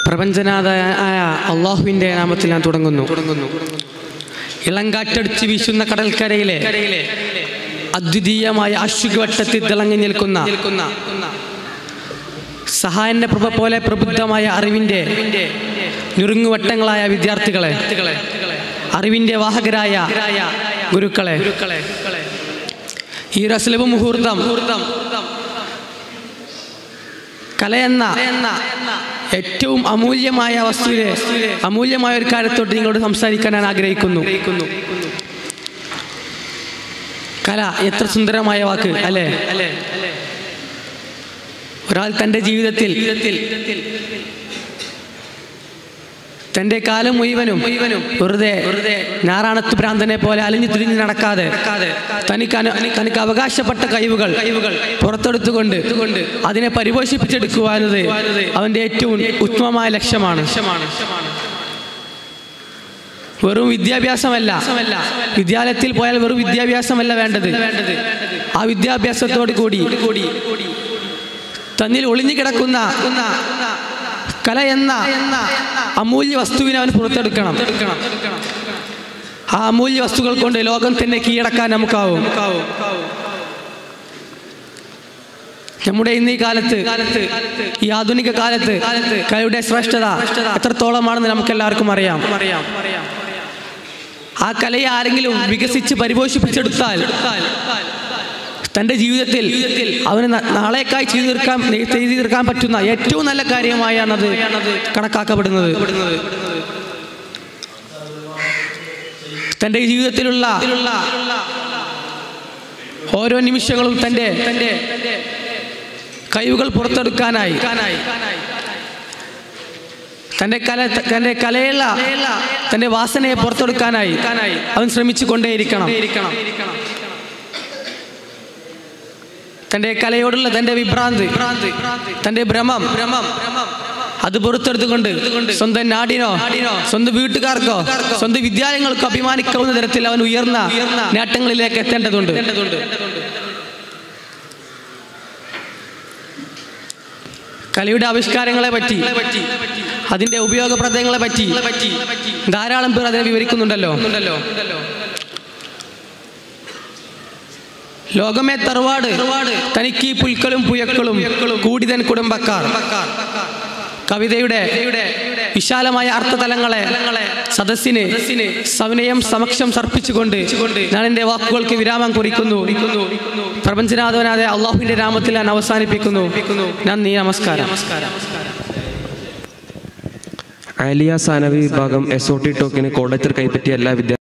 പ്രപഞ്ചനാഥായ അള്ളാഹുവിൻ്റെ നാമത്തിൽ ഞാൻ തുടങ്ങുന്നു തുടങ്ങുന്നു ഇളങ്കാറ്റടിച്ച് വീശുന്ന കടൽക്കരയിലെ അദ്വിതീയമായ അശ്വവട്ടത്തിൽ തിളങ്ങി നിൽക്കുന്ന നിൽക്കുന്ന സഹായന്റെ പ്രഭ പോലെ പ്രബുദ്ധമായ അറിവിന്റെ നുറുങ്ങുവട്ടങ്ങളായ വിദ്യാർത്ഥികളെ അറിവിന്റെ വാഹകരായ ഗുരുക്കളെ ഈ റസ്ലബ് മുഹൂർത്തം കലയെന്ന ഏറ്റവും അമൂല്യമായ വസ്തുവിലെ അമൂല്യമായ ഒരു കാര്യത്തോട്ട് നിങ്ങളോട് സംസാരിക്കാൻ ഞാൻ ആഗ്രഹിക്കുന്നു കല എത്ര സുന്ദരമായ വാക്ക് അല്ലേ അല്ലേ ഒരാൾ തൻ്റെ ജീവിതത്തിൽ തൻ്റെ കാലം മുഴുവനും മുഴുവനും വെറുതെ വെറുതെ ഞാറാണത്ത് ഭ്രാന്തനെ പോലെ അലിഞ്ഞു തിരിഞ്ഞു നടക്കാതെ തനിക്ക് അനു- തനിക്ക് അവകാശപ്പെട്ട കഴിവുകൾ കഴിവുകൾ പുറത്തെടുത്തുകൊണ്ട് അതിനെ പരിപോഷിപ്പിച്ചെടുക്കുവാനത് അവൻ്റെ ഏറ്റവും ഉത്തമമായ ലക്ഷ്യമാണ് വെറും വിദ്യാഭ്യാസമല്ല വിദ്യാലയത്തിൽ പോയാൽ വെറും വിദ്യാഭ്യാസമല്ല വേണ്ടത് ആ വിദ്യാഭ്യാസത്തോട് കൂടി കൂടി തന്നിൽ ഒളിഞ്ഞു കിടക്കുന്ന കല എന്ന അമൂല്യ വസ്തുവിനെ അവൻ പുറത്തെടുക്കണം ആ അമൂല്യ വസ്തുക്കൾ കൊണ്ട് ലോകം തന്നെ കീഴടക്കാൻ നമുക്കാവും നമ്മുടെ ഇന്ന് ഈ കാലത്ത് ഈ ആധുനിക കാലത്ത് കലയുടെ ശ്രേഷ്ഠത എത്രത്തോളമാണെന്ന് നമുക്ക് എല്ലാവർക്കും അറിയാം ആ കലയെ ആരെങ്കിലും വികസിച്ച് പരിപോഷിപ്പിച്ചെടുത്താൽ തൻ്റെ ജീവിതത്തിൽ അവന് ന- നാളേക്കായി ചെയ്തു തീർക്കാൻ ചെയ്തു തീർക്കാൻ പറ്റുന്ന ഏറ്റവും നല്ല കാര്യമായാണ് അത് കണക്കാക്കപ്പെടുന്നത് തൻ്റെ ജീവിതത്തിലുള്ള ഓരോ നിമിഷങ്ങളും തൻ്റെ തൻ്റെ കഴിവുകൾ പുറത്തെടുക്കാനായി തൻ്റെ കല തൻ്റെ കലയുള്ള തൻ്റെ വാസനയെ പുറത്തെടുക്കാനായി അവൻ ശ്രമിച്ചു കൊണ്ടേയിരിക്കണം തൻ്റെ കലയോടുള്ള തൻ്റെ വിഭ്രാന്തി തൻ്റെ ഭ്രമം ഭ്രമം അത് പുറത്തെടുത്തുകൊണ്ട് സ്വന്തം നാടിനോ സ്വന്തം വീട്ടുകാർക്കോ സ്വന്തം വിദ്യാലയങ്ങൾക്കോ അഭിമാനിക്കാവുന്ന തരത്തിൽ അവൻ ഉയർന്ന നേട്ടങ്ങളിലേക്ക് എത്തേണ്ടതുണ്ട് കലയുടെ ആവിഷ്കാരങ്ങളെ പറ്റി അതിന്റെ ഉപയോഗപ്രദങ്ങളെ പറ്റി ധാരാളം പേർ അതിനെ വിവരിക്കുന്നുണ്ടല്ലോ ലോകമേ തറവാട് തനിക്ക് ഈ പുൽക്കളും പുയക്കളും കൂടിതൻ കുടുംബക്കാർ കവിതയുടെ വിശാലമായ അർത്ഥതലങ്ങളെ സദസ്സിന് സവിനയം സമക്ഷം സർപ്പിച്ചുകൊണ്ട് ഞാൻ എൻ്റെ വാക്കുകൾക്ക് വിരാമം കുറിക്കുന്നു പ്രപഞ്ചനാഥവനാഥ അള്ളാഹുവിന്റെ നാമത്തിൽ ഞാൻ അവസാനിപ്പിക്കുന്നു നന്ദി നമസ്കാരം ആലിയ സാനവി വിഭാഗം എസ് ഒ ടി ടോക്കിന് കോളേജർ കൈപ്പറ്റിയ എല്ലാ വിദ്യാർത്ഥി